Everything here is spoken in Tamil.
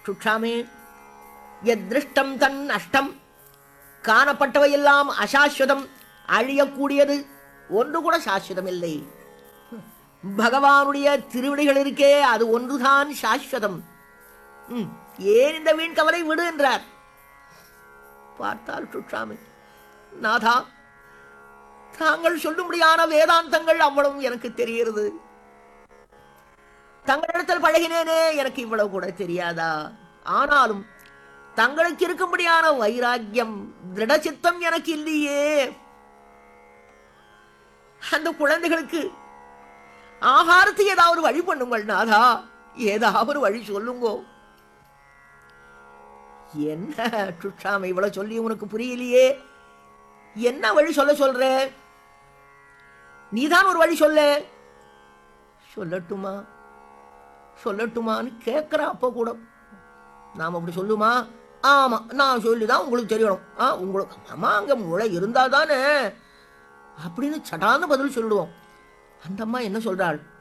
சுட்சாமே எத்ருஷ்டம் தன் நஷ்டம் காணப்பட்டவையெல்லாம் அசாஸ்வதம் அழியக்கூடியது ஒன்று கூட சாஸ்வதம் இல்லை பகவானுடைய திருவிடிகள் இருக்கே அது ஒன்றுதான் சாஸ்வதம் ம், ஏன் இந்த வீண் கவலை விடு என்றார் பார்த்தால் சுற்றாமை நாதா தாங்கள் சொல்லும்படியான வேதாந்தங்கள் அவ்வளவும் எனக்கு தெரிகிறது தங்களிடத்தில் பழகினேனே எனக்கு இவ்வளவு கூட தெரியாதா ஆனாலும் தங்களுக்கு இருக்கும்படியான வைராக்கியம் திருடச்சித்தம் எனக்கு இல்லையே அந்த குழந்தைகளுக்கு ஆகாரத்துக்கு ஏதாவது வழி பண்ணுங்கள் நாதா ஏதாவது வழி சொல்லுங்கோ என்ன சுற்றாம இவ்வளவு சொல்லி உனக்கு புரியலையே என்ன வழி சொல்ல சொல்ற நீதான் ஒரு வழி சொல்ல சொல்லட்டுமா சொல்லட்டுமான்னு கேட்குற அப்போ கூட நாம் அப்படி சொல்லுமா ஆமாம் நான் சொல்லிதான் உங்களுக்கு தெரியணும் ஆ உங்களுக்கு ஆமா அங்கே முளை இருந்தால் தானே அப்படின்னு சடான பதில் சொல்லிடுவோம் அந்த அம்மா என்ன சொல்றாள்